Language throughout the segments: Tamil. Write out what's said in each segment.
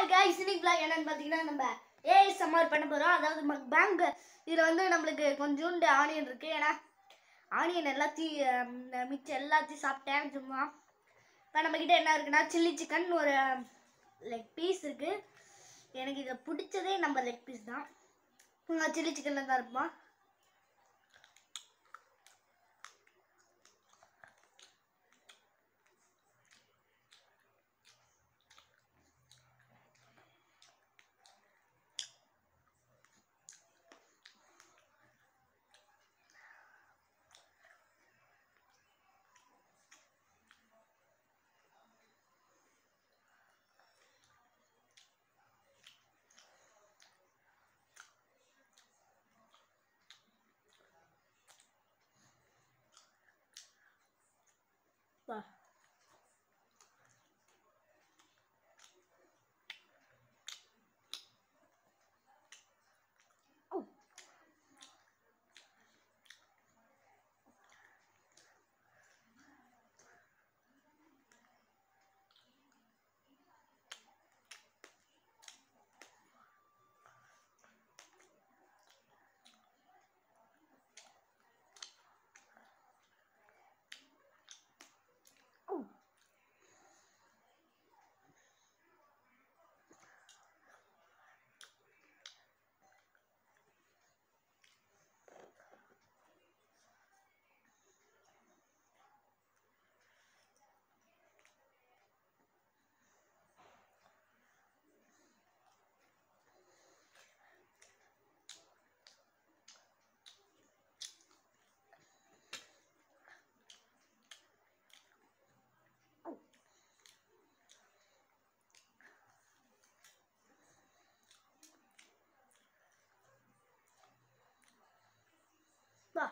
ஹாய் guys இன்னைக்கு vlog என்னன்னு பார்த்தீங்கன்னா நம்ம ஏஎஸ்எம்ஆர் பண்ண போகிறோம் அதாவது மக் பேங்க் இதில் வந்து நம்மளுக்கு கொஞ்சோண்டு ஆனியன் இருக்குது ஏன்னா ஆனியன் எல்லாத்தையும் ஹம், மிச்சம் எல்லாத்தையும் சாப்பிட்டேன் சும்மா இப்போ நம்மக்கிட்ட என்ன இருக்குன்னா சில்லி சிக்கன் ஒரு லெக் பீஸ் இருக்குது எனக்கு இதில் பிடிச்சதே நம்ம லெக் பீஸ் தான் சில்லி சிக்கனில் தான் இருப்போம் வா வா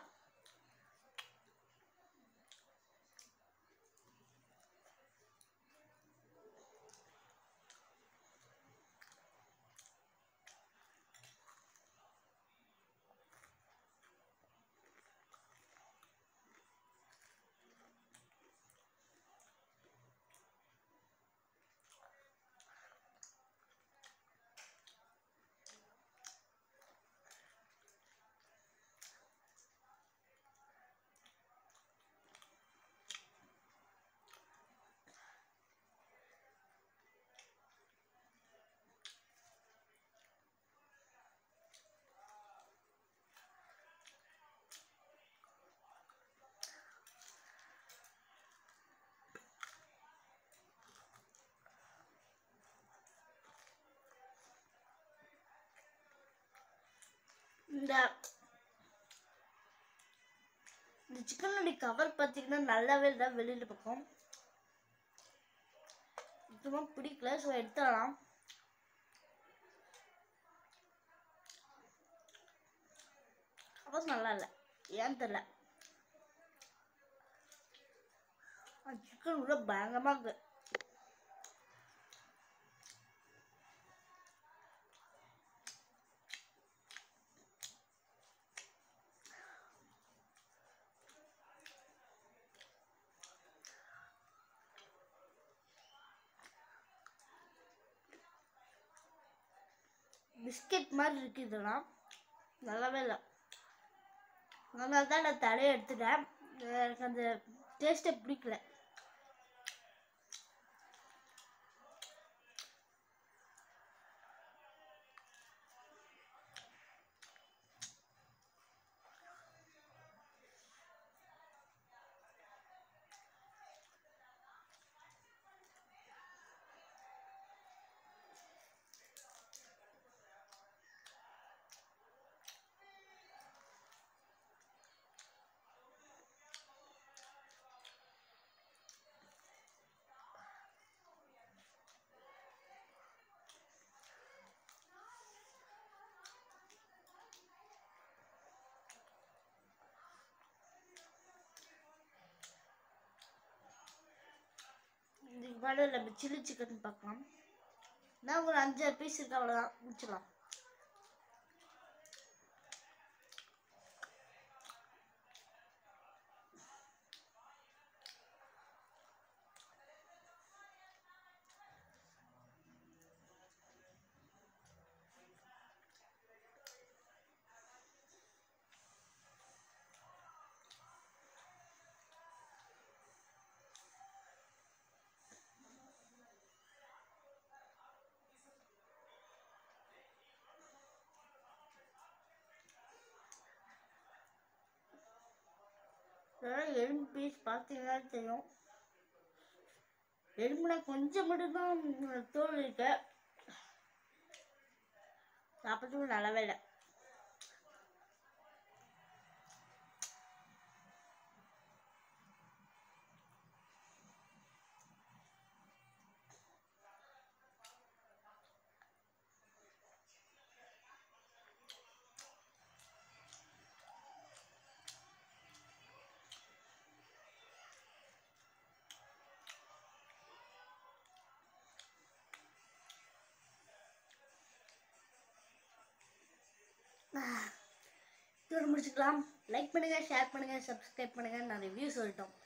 இந்த இந்த சிக்கனுடைய கவர் பார்த்தீங்கன்னா நல்லாவே இல்லை வெளியில் பக்கம் சுத்தமாக பிடிக்கல ஸோ எடுத்துடலாம் கவர் நல்லா இல்லை ஏன்னு தெரில சிக்கன் உள்ள பயங்கரமாக இருக்கு பிஸ்கெட் மாதிரி இருக்கு இதெல்லாம் நல்லாவே இல்லை அதனால தான் நான் தலையை எடுத்துட்டேன் எனக்கு அந்த டேஸ்ட்டே பிடிக்கல இதுக்கு மேலே நம்ம சில்லி சிக்கன் பார்க்கலாம் நான் ஒரு அஞ்சாறு பீஸ் இருக்கு அவ்வளோதான் முடிச்சிடலாம் இதெல்லாம் எலும்பு பீஸ் பார்த்தீங்கன்னா தெரியும் எலும்புல கொஞ்சம் மட்டும்தான் ம், தோல் இருக்கு சாப்பிட்றதுக்கு நல்லாவே இல்லை இதோட முடிச்சுக்கலாம் லைக் பண்ணுங்க ஷேர் பண்ணுங்க சப்ஸ்கிரைப் பண்ணுங்க நான் ரிவ்யூ சொல்லிட்டோம்